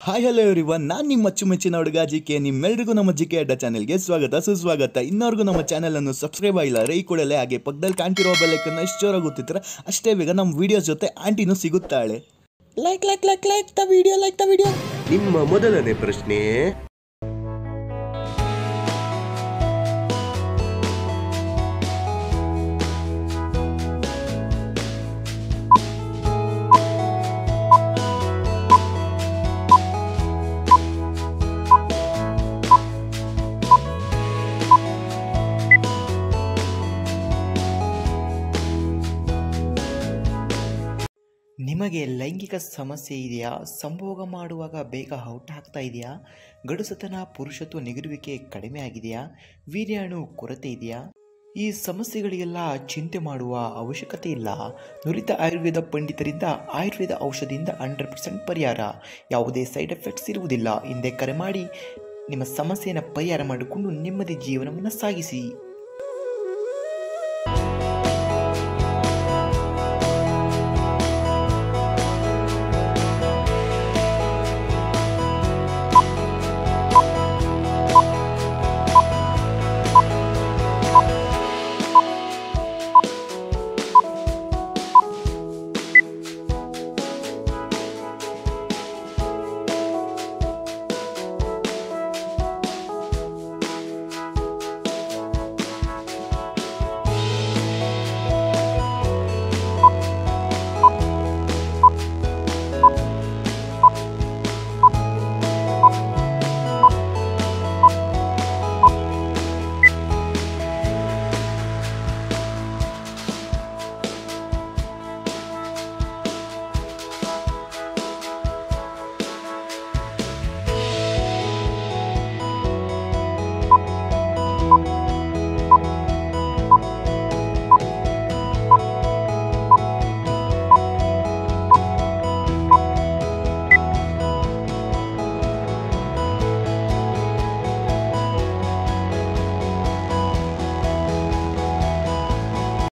hi hello everyone ನಾನು ನಿಮ್ಮ ಅಚ್ಚುಮೆಚ್ಚಿನ ಹುಡುಗ ಜಿ ಕೆ ನಿಮ್ಮೆಲ್ರಿಗೂ ನಮ್ಮ ಜಿ ಕೆ ಅಡ್ಡ ಚಾನೆಲ್ಗೆ ಸ್ವಾಗತ ಸುಸ್ವಾಗತ ಇನ್ನವರೆಗೂ ನಮ್ಮ ಚಾನಲನ್ನು ಸಬ್ಸ್ಕ್ರೈಬ್ ಆಗಿಲ್ಲ ರೈ ಕೂಡಲೇ ಹಾಗೆ ಪಕ್ಕದಲ್ಲಿ ಕಾಣ್ತಿರೋ ಬೆಲ್ಲೈಕನ್ನ ಎಷ್ಟು ಜೋರಾಗಿ ಗೊತ್ತಿದ್ರೆ ಅಷ್ಟೇ ಬೇಗ ನಮ್ಮ ವಿಡಿಯೋಸ್ ಜೊತೆ ಆಂಟಿನೂ ಸಿಗುತ್ತಾಳೆ like like like like the video like the video ನಿಮ್ಮ ಮೊದಲನೇ ಪ್ರಶ್ನೆ ನಿಮಗೆ ಲೈಂಗಿಕ ಸಮಸ್ಯೆ ಇದೆಯಾ ಸಂಭೋಗ ಮಾಡುವಾಗ ಬೇಗ ಔಟ್ ಆಗ್ತಾ ಇದೆಯಾ ಗಡುಸತನ ಪುರುಷತ್ವ ನಿಗರುವಿಕೆ ಕಡಿಮೆ ಆಗಿದೆಯಾ ವೀರ್ಯಾಣು ಕೊರತೆ ಇದೆಯಾ ಈ ಸಮಸ್ಯೆಗಳಿಗೆಲ್ಲ ಚಿಂತೆ ಮಾಡುವ ಅವಶ್ಯಕತೆ ಇಲ್ಲ ನುರಿತ ಆಯುರ್ವೇದ ಪಂಡಿತರಿಂದ ಆಯುರ್ವೇದ ಔಷಧಿಯಿಂದ ಹಂಡ್ರೆಡ್ ಪರ್ಸೆಂಟ್ ಪರಿಹಾರ ಯಾವುದೇ ಸೈಡ್ ಎಫೆಕ್ಟ್ಸ್ ಇರುವುದಿಲ್ಲ ಹಿಂದೆ ಕರೆ ಮಾಡಿ ನಿಮ್ಮ ಸಮಸ್ಯೆಯನ್ನು ಪರಿಹಾರ ಮಾಡಿಕೊಂಡು ನೆಮ್ಮದಿ ಜೀವನವನ್ನು ಸಾಗಿಸಿ